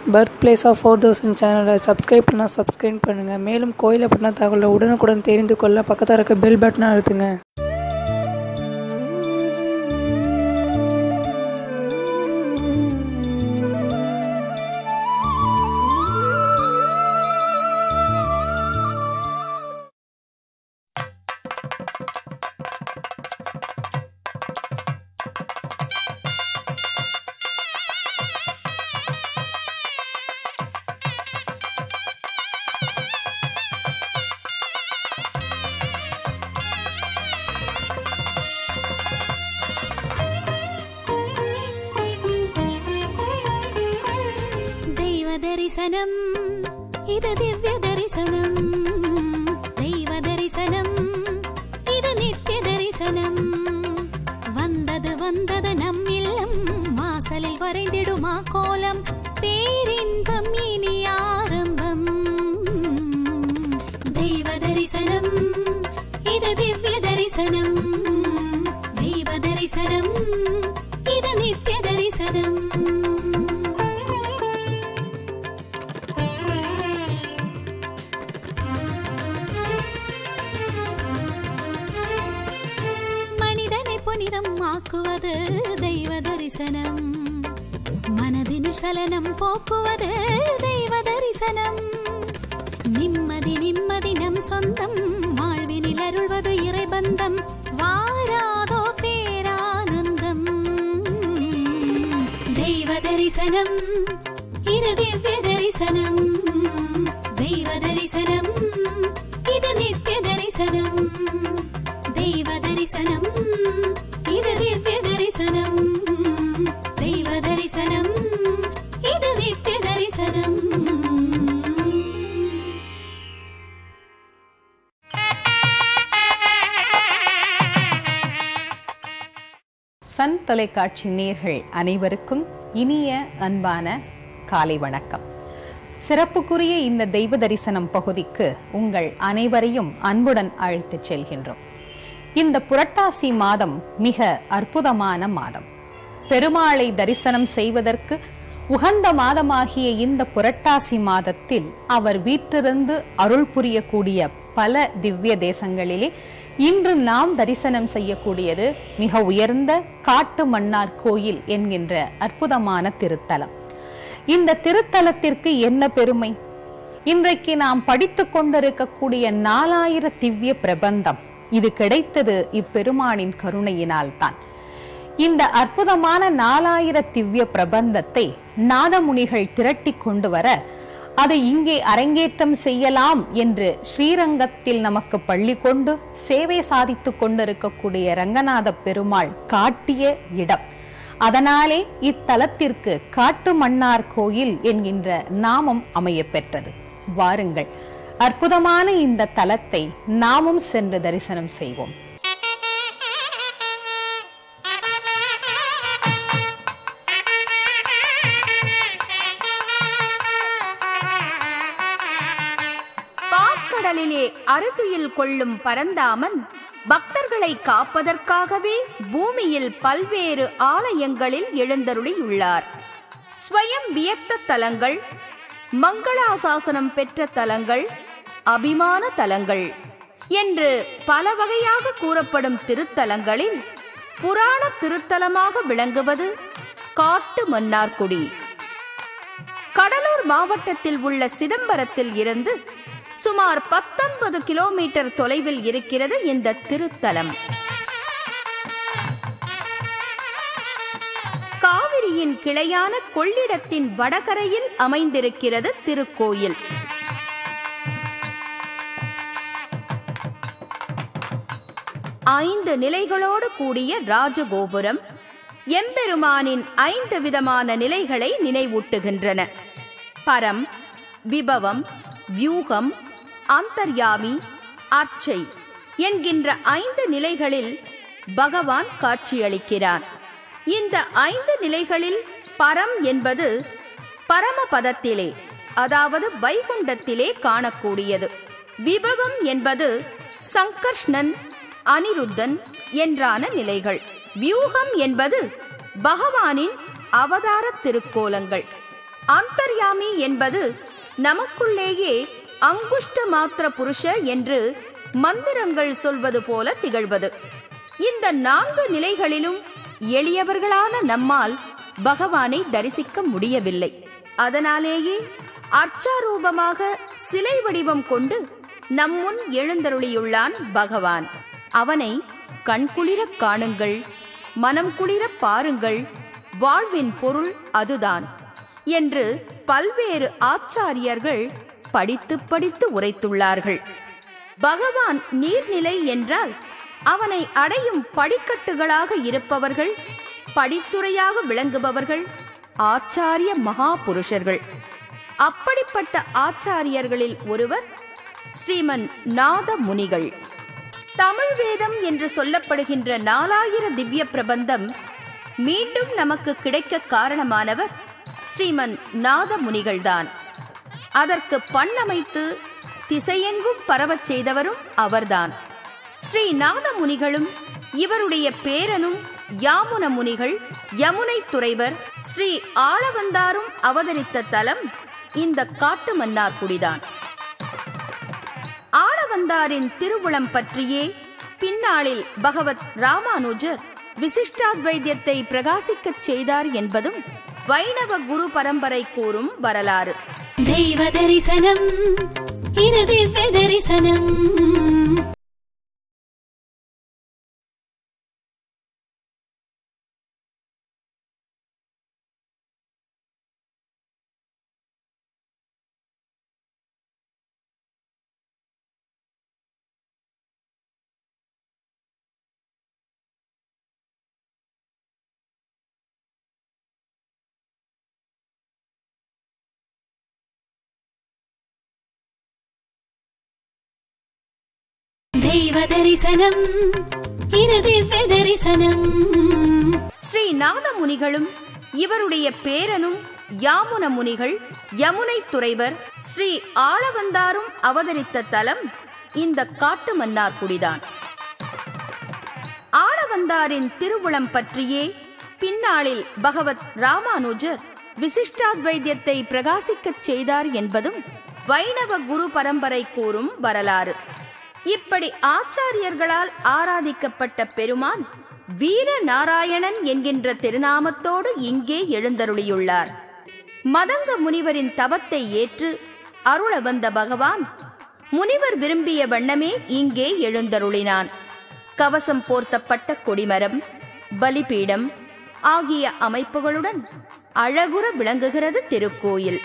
birth place of four thousand சேனலை subscribe பண்ணால் subscribe பண்ணுங்கள் மேலும் கோயிலை பற்றின தகவலை உடனுக்குடன் தெரிந்து கொள்ள பக்கத்தில் இருக்க பெல் பட்டனை அழுத்துங்க ദൈവ ദർശനം ഇത് ദിവ്യ ദർശനം ദൈവ ദർശനം ഇത് നിത്യ ദർശനം വന്നത് വന്നത് നമ്മില്ലം വാസലിൽ വரைந்திடுமா கோலம் பேரின்பம் இனி ஆரம்பம் ദൈവ ദർശനം ഇത് ദിവ്യ ദർശനം ദൈവ ദർശനം ഇത് നിത്യ ദർശനം മനിതനെ പുനിതം ആക്കുവത് ദൈവ ദർശനം മനതിന് ചലനം പോക്കുവത് ദൈവ ദർശനം നിമ്മതി നിമ്മതി നം സ്വന്തം വാഴ്വിനിൽ അരുൾവത് ഇറബന്ധം വാരാതോ പേരാനന്ദം ദൈവ ദർശനം ഇത് ദിവ്യ ദർശനം ദൈവ ദർശനം ഇത് നിത്യ ദർശനം ദൈവ ദർശനം ഇത് ദിവ്യ ദർശനം ദൈവ ദർശനം ഇത് നിത്യ ദർശനം சன் தொலைக்காட்சி நேர்கள் அனைவருக்கும் இனிய அன்பான காலை வணக்கம் சிறப்புக்குரிய இந்த தெய்வ தரிசனம் பகுதிக்கு உங்கள் அனைவரையும் அன்புடன் அழைத்துச் செல்கின்றோம் இந்த புரட்டாசி மாதம் மிக அற்புதமான மாதம் பெருமாளை தரிசனம் செய்வதற்கு உகந்த மாதமாகிய இந்த புரட்டாசி மாதத்தில் அவர் வீற்றிருந்து அருள் புரியக்கூடிய பல திவ்ய தேசங்களிலே இன்று நாம் தரிசனம் செய்யக்கூடியது மிக உயர்ந்த காட்டு மன்னார் கோயில் என்கின்ற அற்புதமான திருத்தலம் இந்த திருத்தலத்திற்கு என்ன பெருமை இன்றைக்கு நாம் படித்துக் கொண்டிருக்கக்கூடிய நாலாயிர திவ்ய பிரபந்தம் இது கிடைத்தது இப்பெருமானின் கருணையினால் தான் இந்த அற்புதமான நாலாயிர திவ்ய பிரபந்தத்தை நாதமுனிகள் திரட்டி கொண்டு வர அதை இங்கே அரங்கேற்றம் செய்யலாம் என்று ஸ்ரீரங்கத்தில் நமக்கு பள்ளி கொண்டு சேவை சாதித்துக் கொண்டிருக்கக்கூடிய ரங்கநாத பெருமாள் காட்டிய இடம் அதனாலே இத்தலத்திற்கு காட்டு மன்னார் கோயில் என்கின்ற நாமம் அமைய பெற்றது வாருங்கள் அற்புதமான இந்த தலத்தை நாமும் சென்று தரிசனம் செய்வோம் பாக்கடலிலே அருதுயில் கொள்ளும் பரந்தாமன் பக்தர்களை காப்பதற்காகவே பூமியில் பல்வேறு ஆலயங்களில் எழுந்தருளியுள்ளார் ஸ்வயம் வியக்த தலங்கள் மங்களாசாசனம் பெற்ற தலங்கள் அபிமான தலங்கள் என்று பல வகையாக கூறப்படும் திருத்தலங்களில் புராண திருத்தலமாக விளங்குவது காட்டு மன்னார்குடி கடலூர் மாவட்டத்தில் உள்ள சிதம்பரத்தில் இருந்து சுமார் பத்தொன்பது கிலோமீட்டர் தொலைவில் இருக்கிறது இந்த திருத்தலம் காவிரியின் கிளையான கொள்ளிடத்தின் வடகரையில் அமைந்திருக்கிறது திருக்கோயில் ஐந்து நிலைகளோடு கூடிய ராஜகோபுரம் எம்பெருமானின் ஐந்து விதமான நிலைகளை நினைவூட்டுகின்றன பரம் விபவம் வியூகம் அந்தர்யாமி அர்ச்சை என்கின்ற ஐந்து நிலைகளில் பகவான் காட்சியளிக்கிறான் இந்த ஐந்து நிலைகளில் பரம் என்பது பரமபதத்திலே அதாவது வைகுண்டத்திலே காணக்கூடியது விபவம் என்பது சங்கர்ஷ்ணன் அனிருத்தன் என்றான நிலைகள் வியூகம் என்பது பகவானின் அவதார திருக்கோலங்கள் அந்தர்யாமி என்பது நமக்குள்ளேயே அங்குஷ்ட மாத்திர புருஷ என்று மந்திரங்கள் சொல்வது போல திகழ்வது இந்த நான்கு நிலைகளிலும் எளியவர்களான நம்மால் பகவானை தரிசிக்க முடியவில்லை அதனாலேயே அர்ச்சாரூபமாக சிலை வடிவம் கொண்டு நம்முன் எழுந்தருளியுள்ளான் பகவான் அவனை கண்குளிரக் காணுங்கள் மனம் குளிரப் பாருங்கள் வாழ்வின் பொருள் அதுதான் என்று பல்வேறு ஆச்சாரியர்கள் படித்து படித்து உரைத்துள்ளார்கள் பகவான் நீர்நிலை என்றால் அவனை அடையும் படிக்கட்டுகளாக இருப்பவர்கள் படித்துறையாக விளங்குபவர்கள் ஆச்சாரிய மகா புருஷர்கள் அப்படிப்பட்ட ஆச்சாரியர்களில் ஒருவர் ஸ்ரீமன் நாத முனிகள் தமிழ் வேதம் என்று சொல்லப்படுகின்ற நாலாயிர திவ்ய பிரபந்தம் மீண்டும் நமக்கு கிடைக்க காரணமானவர் ஸ்ரீமன் நாத முனிகள்தான் அதற்கு பண்ணமைத்து திசையெங்கும் பரவச் செய்தவரும் அவர்தான் ஸ்ரீ நாத முனிகளும் இவருடைய பேரனும் யாமுன முனிகள் யமுனை துறைவர் ஸ்ரீ ஆளவந்தாரும் அவதரித்த தலம் இந்த காட்டு மன்னார்குடிதான் ஆளவந்தாரின் திருவுளம் பற்றியே பின்னாளில் பகவத் ராமானுஜர் விசிஷ்டாத்வைத்தியத்தை பிரகாசிக்கச் செய்தார் என்பதும் வைணவ குரு பரம்பரை கூறும் வரலாறு ദൈവ ദർശനം ഇത് ദിവ്യ ദർശനം ദൈവ ദർശനം ഇത് ദിവ്യ ദർശനം ஸ்ரீ நாத முனிகளும் இவருடைய பேரனும் யாமுன முனிகள் யமுனை துறைவர் ஸ்ரீ ஆளவந்தாரும் அவதரித்த தலம் இந்த காட்டு மன்னார்குடிதான் ஆளவந்தாரின் திருவுளம் பற்றியே பின்னாளில் பகவத் ராமானுஜர் விசிஷ்டாத்வைத்தியத்தை பிரகாசிக்கச் செய்தார் என்பதும் வைணவ குரு பரம்பரை கூறும் வரலாறு இப்படி ஆச்சாரியர்களால் ஆராதிக்கப்பட்ட பெருமான் வீர நாராயணன் என்கின்ற திருநாமத்தோடு இங்கே எழுந்தருளியுள்ளார் மதங்க முனிவரின் தவத்தை ஏற்று அருள வந்த பகவான் முனிவர் விரும்பிய வண்ணமே இங்கே எழுந்தருளினான் கவசம் போர்த்தப்பட்ட கொடிமரம் பலிபீடம் ஆகிய அமைப்புகளுடன் அழகுற விளங்குகிறது திருக்கோயில்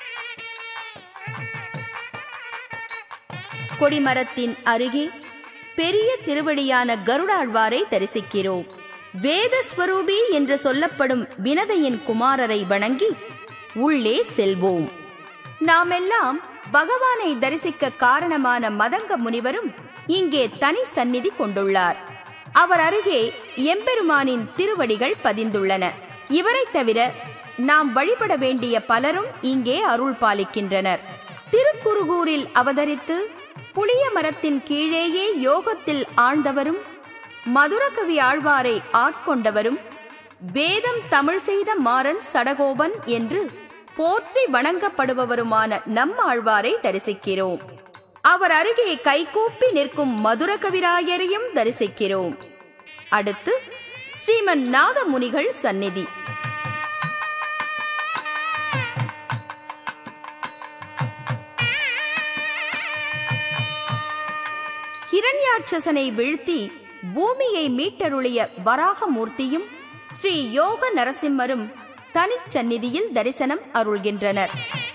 கொடிமரத்தின் அருகே பெரிய திருவடியான கருடாழ்வாரை தரிசிக்கிறோம் வேதஸ்வரூபி என்று சொல்லப்படும் வினதையின் குமாரரை வணங்கி உள்ளே செல்வோம் நாமெல்லாம் பகவானை தரிசிக்க காரணமான மதங்க முனிவரும் இங்கே தனி சந்நிதி கொண்டுள்ளார் அவர் அருகே எம்பெருமானின் திருவடிகள் பதிந்துள்ளன இவரைத் தவிர நாம் வழிபட வேண்டிய பலரும் இங்கே அருள் பாலிக்கின்றனர் திருக்குறுகூரில் அவதரித்து புளிய மரத்தின் கீழேயே யோகத்தில் ஆழ்ந்தவரும் மதுரகவி ஆழ்வாரை ஆட்கொண்டவரும் வேதம் தமிழ் செய்த மாறன் சடகோபன் என்று போற்றி வணங்கப்படுபவருமான நம் ஆழ்வாரை தரிசிக்கிறோம் அவர் அருகே கைகூப்பி நிற்கும் மதுர கவிராயரையும் தரிசிக்கிறோம் அடுத்து ஸ்ரீமன் நாதமுனிகள் சந்நிதி ஹிரண்யாட்சசனை வீழ்த்தி பூமியை மீட்டருளிய வராகமூர்த்தியும் ஸ்ரீ யோக நரசிம்மரும் தனிச்சந்நிதியில் தரிசனம் அருள்கின்றனர்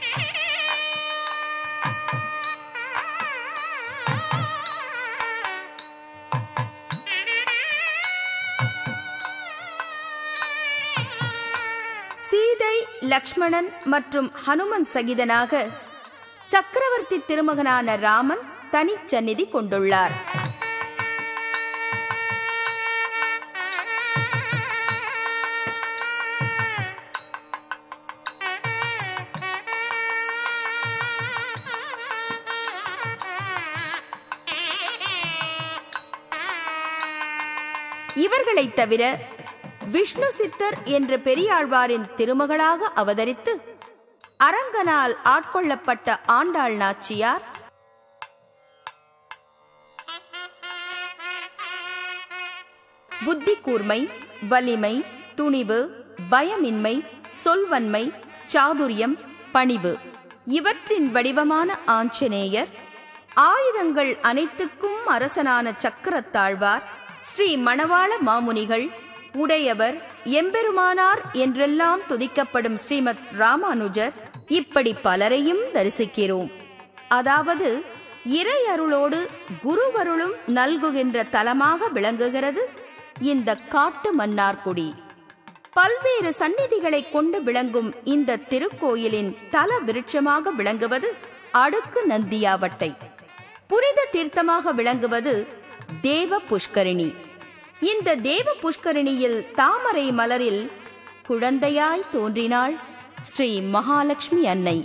சீதை லக்ஷ்மணன் மற்றும் ஹனுமன் சகிதனாக சக்கரவர்த்தி திருமகனான ராமன் தனிச்சந்நிதி கொண்டுள்ளார் இவர்களைத் தவிர விஷ்ணு சித்தர் என்ற பெரியாழ்வாரின் திருமகளாக அவதரித்து அரங்கனால் ஆட்கொள்ளப்பட்ட ஆண்டாள் நாச்சியார் புத்தி கூர்மை வலிமை துணிவு பயமின்மை சொல்வன்மை சாதுரியம் பணிவு இவற்றின் வடிவமான ஆஞ்சநேயர் ஆயுதங்கள் அனைத்துக்கும் அரசனான சக்கரத்தாழ்வார் ஸ்ரீ மணவாள மாமுனிகள் உடையவர் எம்பெருமானார் என்றெல்லாம் துதிக்கப்படும் ஸ்ரீமத் ராமானுஜர் இப்படி பலரையும் தரிசிக்கிறோம் அதாவது இறை அருளோடு குருவருளும் நல்குகின்ற தலமாக விளங்குகிறது இந்த காட்டு மன்னார்குடி பல்வேறு சந்நிதிகளை கொண்டு விளங்கும் இந்த திருக்கோயிலின் தல விருட்சமாக விளங்குவது அடுக்கு நந்தியாவட்டை புனித தீர்த்தமாக விளங்குவது தேவ புஷ்கரிணி இந்த தேவ புஷ்கரிணியில் தாமரை மலரில் குழந்தையாய் தோன்றினாள் ஸ்ரீ மகாலட்சுமி அன்னை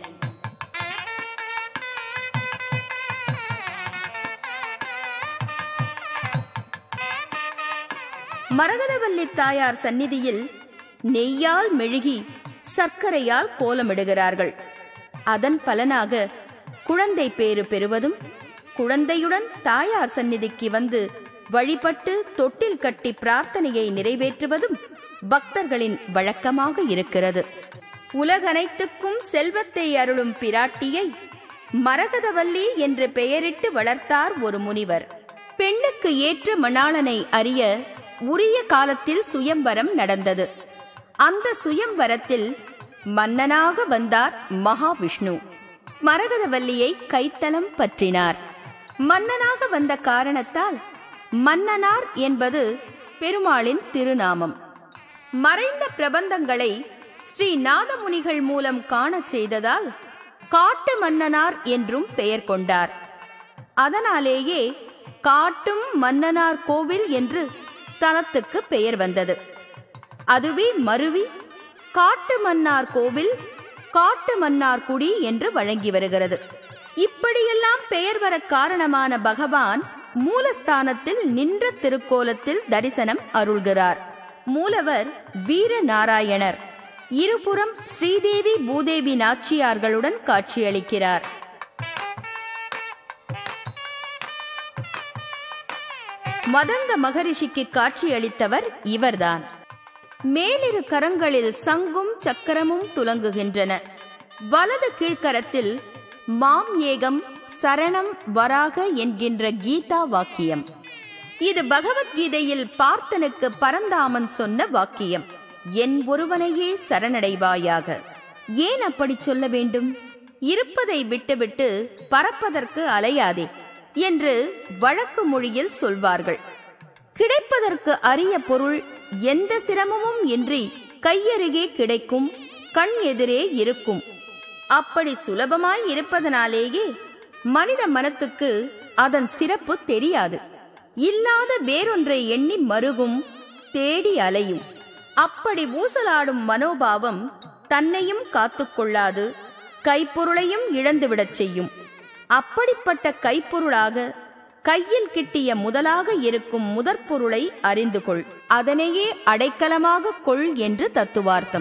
மரகதவல்லி தாயார் சந்நிதியில் நெய்யால் மெழுகி சர்க்கரையால் கோலமிடுகிறார்கள் அதன் பலனாக குழந்தை பேறு பெறுவதும் குழந்தையுடன் தாயார் சந்நிதிக்கு வந்து வழிபட்டு தொட்டில் கட்டி பிரார்த்தனையை நிறைவேற்றுவதும் பக்தர்களின் வழக்கமாக இருக்கிறது உலகனைத்துக்கும் செல்வத்தை அருளும் பிராட்டியை மரகதவல்லி என்று பெயரிட்டு வளர்த்தார் ஒரு முனிவர் பெண்ணுக்கு ஏற்ற மணாளனை அறிய உரிய காலத்தில் சுயம்பரம் நடந்தது அந்த சுயம்பரத்தில் மன்னனாக வந்தார் மகாவிஷ்ணு மரகதவல்லியை கைத்தலம் பற்றினார் மன்னனாக வந்த காரணத்தால் மன்னனார் என்பது பெருமாளின் திருநாமம் மறைந்த பிரபந்தங்களை ஸ்ரீ நாதமுனிகள் மூலம் காணச் செய்ததால் காட்டு மன்னனார் என்றும் பெயர் கொண்டார் அதனாலேயே காட்டும் மன்னனார் கோவில் என்று தலத்துக்கு பெயர் வந்தது அதுவே மருவி காட்டு மன்னார் கோவில் காட்டு மன்னார் குடி என்று வழங்கி வருகிறது இப்படியெல்லாம் பெயர் வர காரணமான பகவான் மூலஸ்தானத்தில் நின்ற திருக்கோலத்தில் தரிசனம் அருள்கிறார் மூலவர் வீரநாராயணர் இருபுறம் ஸ்ரீதேவி பூதேவி நாச்சியார்களுடன் காட்சியளிக்கிறார் மதங்க மகரிஷிக்கு காட்சியளித்தவர் இவர்தான் மேலிரு கரங்களில் சங்கும் சக்கரமும் துலங்குகின்றன வலது கீழ்க்கரத்தில் மாம் ஏகம் சரணம் வராக என்கின்ற கீதா வாக்கியம் இது பகவத்கீதையில் பார்த்தனுக்கு பரந்தாமன் சொன்ன வாக்கியம் என் ஒருவனையே சரணடைவாயாக ஏன் அப்படி சொல்ல வேண்டும் இருப்பதை விட்டுவிட்டு பறப்பதற்கு அலையாதே என்று வழக்கு மொழியில் சொல்வார்கள் கிடைப்பதற்கு அரிய பொருள் எந்த சிரமமும் இன்றி கையருகே கிடைக்கும் கண் எதிரே இருக்கும் அப்படி சுலபமாய் இருப்பதனாலேயே மனித மனத்துக்கு அதன் சிறப்பு தெரியாது இல்லாத வேறொன்றை எண்ணி மருகும் தேடி அலையும் அப்படி ஊசலாடும் மனோபாவம் தன்னையும் காத்துக்கொள்ளாது கைப்பொருளையும் இழந்துவிடச் செய்யும் அப்படிப்பட்ட கைப்பொருளாக கையில் கிட்டிய முதலாக இருக்கும் முதற்பொருளை அறிந்து கொள் அதனையே அடைக்கலமாக கொள் என்று தத்துவார்த்தம்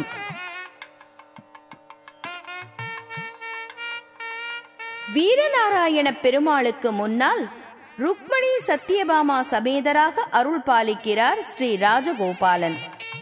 வீரநாராயண பெருமாளுக்கு முன்னால் ருக்மணி சத்யபாமா சமேதராக அருள் பாலிக்கிறார் ஸ்ரீ ராஜகோபாலன்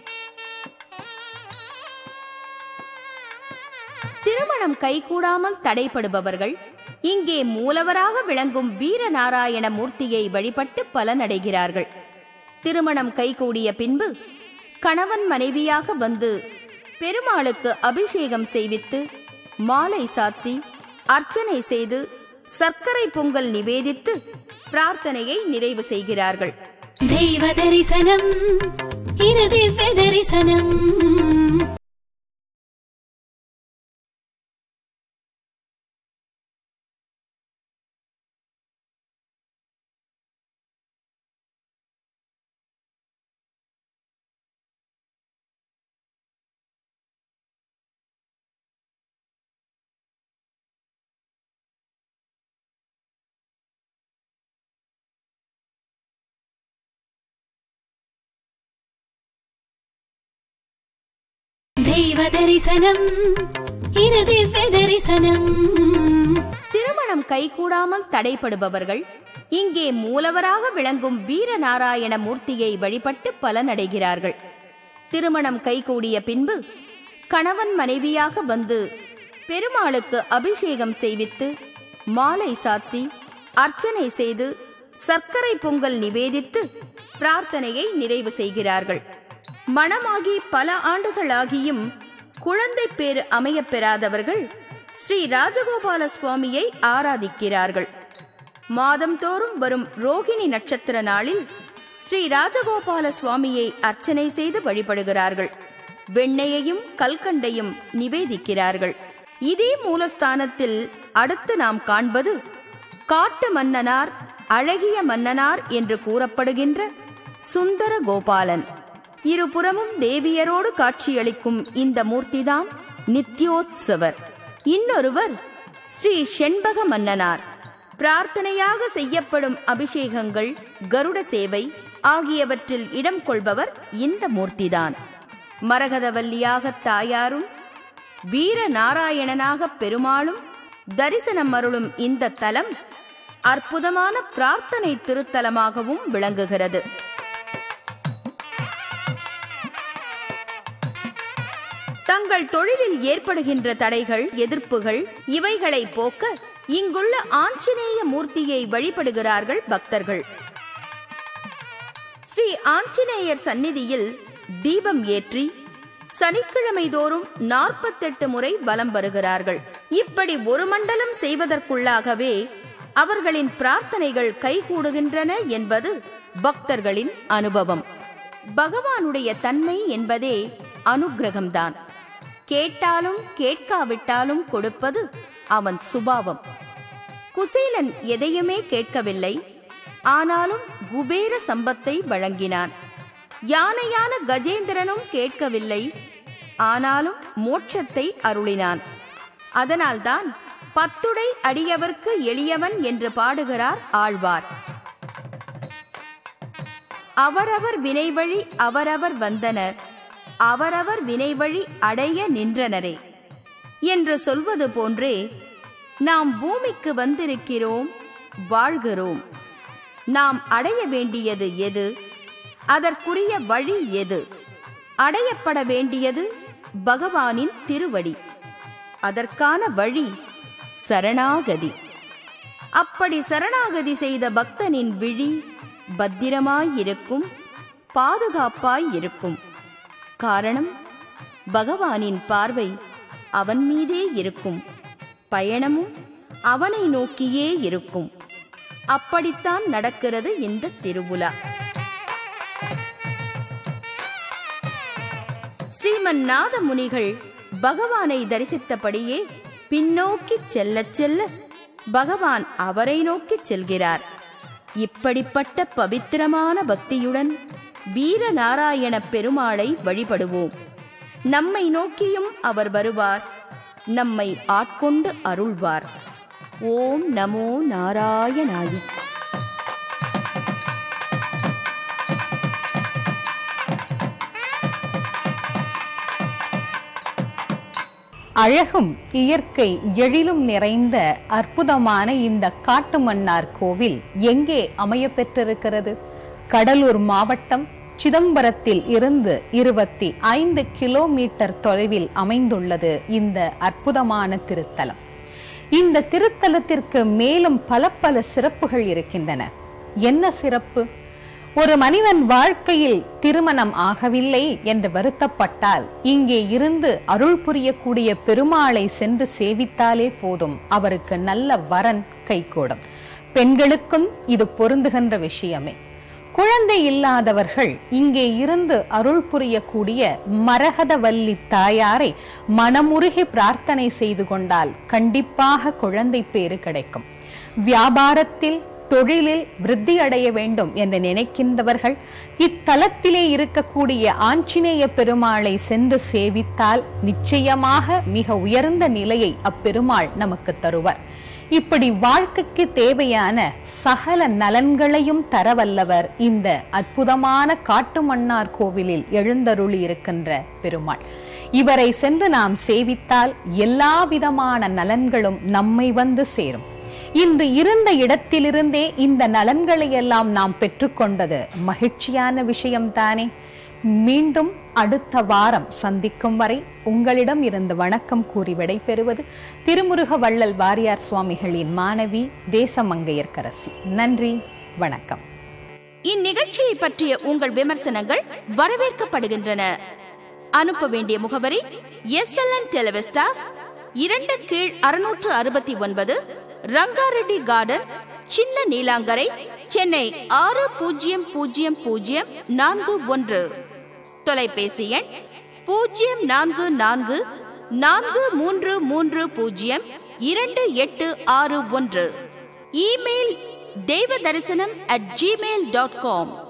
திருமணம் கைகூடாமல் தடைப்படுபவர்கள் இங்கே மூலவராக விளங்கும் வீரநாராயண மூர்த்தியை வழிபட்டு பலனடைகிறார்கள் திருமணம் கைகூடிய பின்பு கணவன் மனைவியாக வந்து பெருமாளுக்கு அபிஷேகம் செய்வித்து மாலை சாத்தி அர்ச்சனை செய்து சர்க்கரை பொங்கல் நிவேதித்து பிரார்த்தனையை நிறைவு செய்கிறார்கள் ദൈവ ദർശനം ഇത് ദിവ്യ ദർശനം ദൈവ ദർശനം ഇത് ദിവ്യ தரிசனம் திருமணம் கைகூடாமல் தடைப்படுபவர்கள் இங்கே மூலவராக விளங்கும் வீரநாராயண மூர்த்தியை வழிபட்டு பலனடைகிறார்கள் திருமணம் கைகூடிய பின்பு கணவன் மனைவியாக வந்து பெருமாளுக்கு அபிஷேகம் செய்வித்து மாலை சாத்தி அர்ச்சனை செய்து சர்க்கரை பொங்கல் நிவேதித்து பிரார்த்தனையை நிறைவு செய்கிறார்கள் மணமாகி பல ஆண்டுகளாகியும் குழந்தை பேறு அமையப் பெறாதவர்கள் ஸ்ரீ ராஜகோபால சுவாமியை ஆராதிக்கிறார்கள் மாதம்தோறும் வரும் ரோகிணி நட்சத்திர நாளில் ஸ்ரீ ராஜகோபால சுவாமியை அர்ச்சனை செய்து வழிபடுகிறார்கள் வெண்ணெயையும் கல்கண்டையும் நிவேதிக்கிறார்கள் இதே மூலஸ்தானத்தில் அடுத்து நாம் காண்பது காட்டு மன்னனார் அழகிய மன்னனார் என்று கூறப்படுகின்ற சுந்தர கோபாலன் இருபுறமும் தேவியரோடு காட்சியளிக்கும் இந்த மூர்த்திதான் நித்யோத்சவர் இன்னொருவர் ஸ்ரீ செண்பக மன்னனார் பிரார்த்தனையாக செய்யப்படும் அபிஷேகங்கள் கருட சேவை ஆகியவற்றில் இடம் கொள்பவர் இந்த மூர்த்திதான் மரகதவல்லியாக தாயாரும் வீர நாராயணனாக பெருமாளும் தரிசனம் அருளும் இந்த தலம் அற்புதமான பிரார்த்தனை திருத்தலமாகவும் விளங்குகிறது தங்கள் தொழிலில் ஏற்படுகின்ற தடைகள் எதிர்ப்புகள் இவைகளை போக்க இங்குள்ள ஆஞ்சநேய மூர்த்தியை வழிபடுகிறார்கள் பக்தர்கள் ஸ்ரீ ஆஞ்சநேயர் சந்நிதியில் தீபம் ஏற்றி சனிக்கிழமை தோறும் நாற்பத்தெட்டு முறை வலம் வருகிறார்கள் இப்படி ஒரு மண்டலம் செய்வதற்குள்ளாகவே அவர்களின் பிரார்த்தனைகள் கைகூடுகின்றன என்பது பக்தர்களின் அனுபவம் பகவானுடைய தன்மை என்பதே அனுக்கிரகம்தான் கேட்டாலும் கேட்காவிட்டாலும் கொடுப்பது அவன் சுபாவம் குசேலன் எதையுமே கேட்கவில்லை ஆனாலும் குபேர சம்பத்தை வழங்கினான் யானையான கஜேந்திரனும் கேட்கவில்லை ஆனாலும் மோட்சத்தை அருளினான் அதனால்தான் பத்துடை அடியவர்க்கு எளியவன் என்று பாடுகிறார் ஆழ்வார் அவரவர் வினைவழி அவரவர் வந்தனர் அவரவர் வினைவழி அடைய நின்றனரே என்று சொல்வது போன்றே நாம் பூமிக்கு வந்திருக்கிறோம் வாழ்கிறோம் நாம் அடைய வேண்டியது எது அதற்குரிய வழி எது அடையப்பட வேண்டியது பகவானின் திருவடி அதற்கான வழி சரணாகதி அப்படி சரணாகதி செய்த பக்தனின் விழி பத்திரமாயிருக்கும் பாதுகாப்பாயிருக்கும் காரணம் பகவானின் பார்வை அவன் மீதே இருக்கும் பயணமும் அவனை நோக்கியே இருக்கும் அப்படித்தான் நடக்கிறது இந்த திருவுலா ஸ்ரீமன் நாத முனிகள் பகவானை தரிசித்தபடியே பின்னோக்கி செல்லச் செல்ல பகவான் அவரை நோக்கிச் செல்கிறார் இப்படிப்பட்ட பவித்திரமான பக்தியுடன் வீரநாராயண பெருமாளை வழிபடுவோம் நம்மை நோக்கியும் அவர் வருவார் நம்மை ஆட்கொண்டு அருள்வார் ஓம் நமோ நாராயணாய அழகும் இயற்கை எழிலும் நிறைந்த அற்புதமான இந்த காட்டு மன்னார் கோவில் எங்கே அமைய பெற்றிருக்கிறது கடலூர் மாவட்டம் சிதம்பரத்தில் இருந்து இருபத்தி ஐந்து கிலோமீட்டர் தொலைவில் அமைந்துள்ளது இந்த அற்புதமான திருத்தலம் இந்த திருத்தலத்திற்கு மேலும் பல பல சிறப்புகள் இருக்கின்றன என்ன சிறப்பு ஒரு மனிதன் வாழ்க்கையில் திருமணம் ஆகவில்லை என்று வருத்தப்பட்டால் இங்கே இருந்து அருள் புரியக்கூடிய பெருமாளை சென்று சேவித்தாலே போதும் அவருக்கு நல்ல வரன் கைகூடும் பெண்களுக்கும் இது பொருந்துகின்ற விஷயமே குழந்தை இல்லாதவர்கள் இங்கே இருந்து அருள் புரியக்கூடிய மரகதவல்லி தாயாரை மனமுருகி பிரார்த்தனை செய்து கொண்டால் கண்டிப்பாக குழந்தை பேறு கிடைக்கும் வியாபாரத்தில் தொழிலில் விருத்தி அடைய வேண்டும் என்று நினைக்கின்றவர்கள் இத்தலத்திலே இருக்கக்கூடிய ஆஞ்சநேய பெருமாளை சென்று சேவித்தால் நிச்சயமாக மிக உயர்ந்த நிலையை அப்பெருமாள் நமக்கு தருவார் இப்படி வாழ்க்கைக்கு தேவையான சகல நலன்களையும் தரவல்லவர் இந்த அற்புதமான காட்டுமன்னார் கோவிலில் எழுந்தருளி இருக்கின்ற பெருமாள் இவரை சென்று நாம் சேவித்தால் எல்லா விதமான நலன்களும் நம்மை வந்து சேரும் இன்று இருந்த இடத்திலிருந்தே இந்த நலன்களை எல்லாம் நாம் பெற்றுக்கொண்டது மகிழ்ச்சியான விஷயம்தானே மீண்டும் அடுத்த வாரம் சந்திக்கும் வரை உங்களிடம் இருந்து வணக்கம் கூறி விடைபெறுவது திருமுருக வள்ளல் வாரியார் சுவாமிகளின் மாணவி தேசமங்கையர்க்கரசி நன்றி வணக்கம் இந்நிகழ்ச்சியை பற்றிய உங்கள் விமர்சனங்கள் வரவேற்கப்படுகின்றன அனுப்ப வேண்டிய முகவரி எஸ் எல் என் டெலிவிஸ்டாஸ் இரண்டு கீழ் அறுநூற்று அறுபத்தி ஒன்பது ரங்காரெட்டி கார்டன் சின்ன நீலாங்கரை சென்னை ஆறு பூஜ்ஜியம் பூஜ்ஜியம் பூஜ்ஜியம் நான்கு ஒன்று தொலைபேசி எண் பூஜ்ஜியம் நான்கு நான்கு நான்கு மூன்று மூன்று பூஜ்ஜியம் இரண்டு எட்டு ஆறு ஒன்று இமெயில் தெய்வ தரிசனம் அட் ஜிமெயில் டாட் காம்